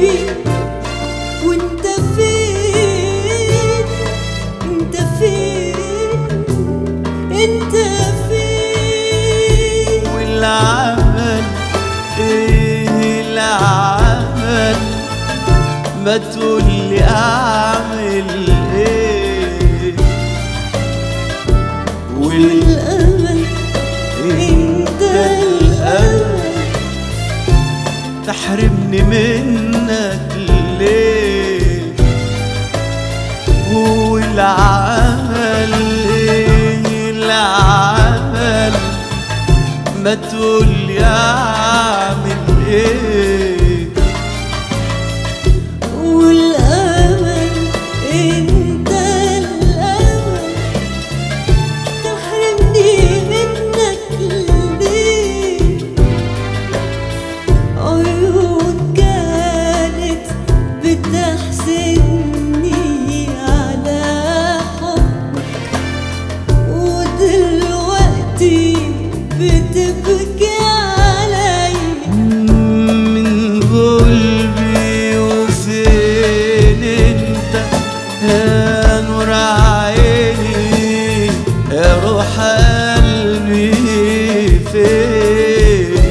قلبي وانت فين انت فين انت فين والعمل ايه العمل ما تقولي اعمل ايه والامل انت الامل تحرمني منك ليه والعمل ايه العمل ما تقولي اعمل ايه والامل انت الامل تحرمني منك ليه عيون كانت بتحسدني على حبك ودلوقتي بتبكي علي من قلبي وفين انت يا نور عيني يا روح قلبي فين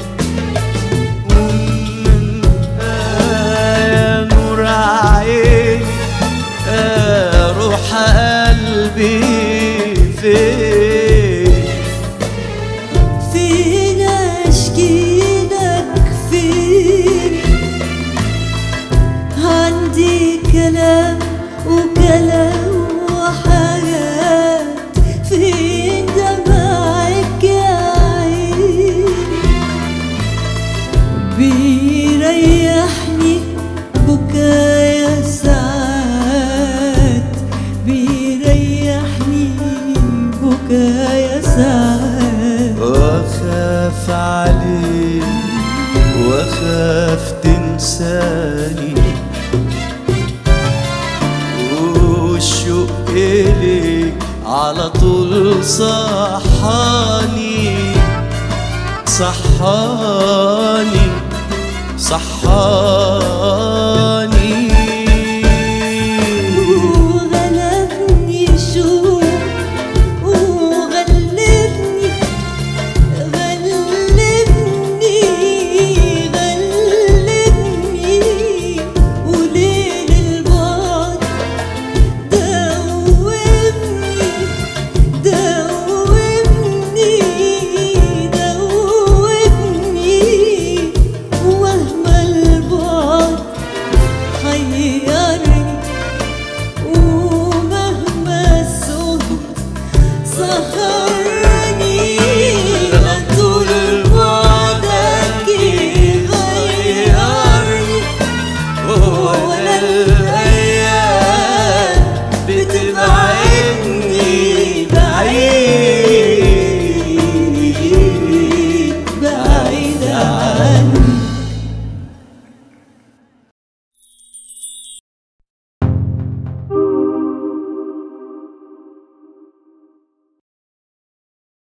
ومن- يا نور عيني يا روح قلبي فين فين اشكي لك فين عندي كلام وكلام وحاجات فين دمعك يا عيني بيريحني بكايا ساعات بيريحني بكايا ساعات واخاف عليك واخاف تنساني والشوق إليك على طول صحاني صحاني صحاني وغلبني شوق وغلبني غلبني غلبني وليل البعد دوبني دوبني دوبني وهم البعد حيرني ومهما سهت سهرني